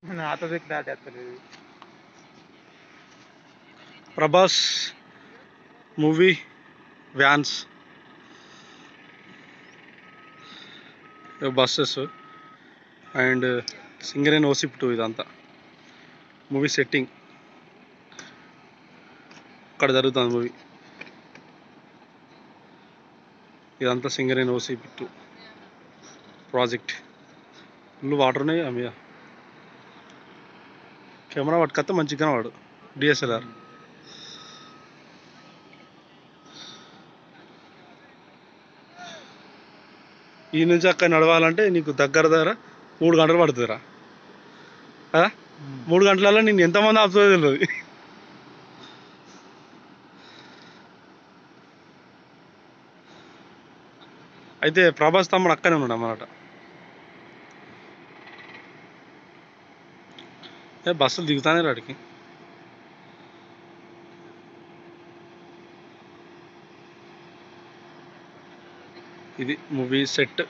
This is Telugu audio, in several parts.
నాతో దిక్కు దాటేస్తలేదు Prabhas movie vans buses and singer and OCP two ఇదంతా మూవీ సెట్టింగ్ అక్కడ జరుగుతుంది మూవీ ఇదంతా singer and OCP two project full water ఉన్నాయి అమ్మ కెమెరా పట్టుకొస్తే మంచిగా వాడు డిఎస్ఎల్ఆర్ ఈ నుంచి అక్కడ నడవాలంటే నీకు దగ్గర దగ్గర మూడు గంటలు పడుతుందిరా కదా మూడు గంటలలో నేను ఎంతమంది ఆపుతుందో తెలియదు అయితే ప్రభాస్ తమ్ముడు అక్కనే ఉన్నాడు అన్నమాట ఏ బస్సులు దిగుతానే రాడికి ఇది మూవీ సెట్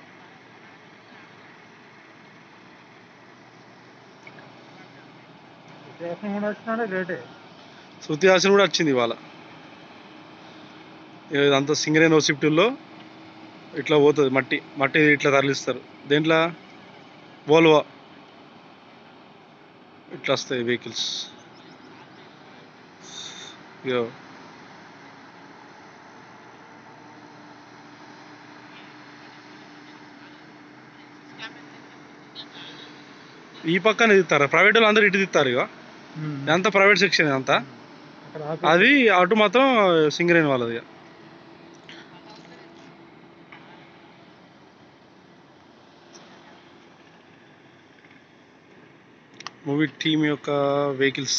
దేశం కూడా వచ్చినాడు రేటే శృతి హాసన్ కూడా వచ్చింది ఇవాళ ఇదంతా సింగరేన్ ఓసిప్టిల్లో ఇట్లా పోతుంది మట్టి మట్టి ఇట్లా తరలిస్తారు దేంట్లో వోల్వో ఇట్లా వస్తాయి వెహికల్స్ ఇగో ఈ పక్కన తిత్తారు ప్రైవేట్ వాళ్ళు అందరూ ఇటు తిత్తారు ఇక ఇదంతా ప్రైవేట్ సెక్షన్ ఇదంతా అక్కడ ఆపి- అది అటు మాత్రం సింగరేణి వాళ్ళది ఇక. మూవీ టీమ్ యొక్క వెహికల్స్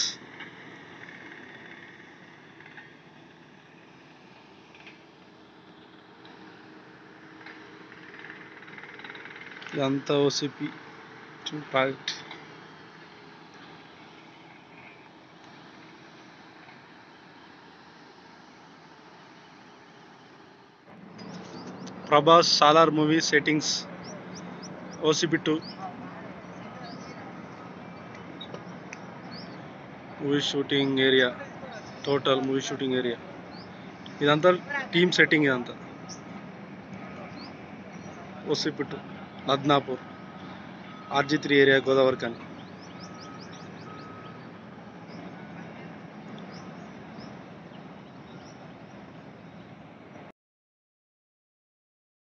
ఇదంతా OCP two project Prabhas Salaar movie settings OCP two movie shooting area total movie shooting area ఇదంతా టీమ్ సెట్టింగ్ ఇదంతా OCP two Nadnapur RG three area Godavari కానీ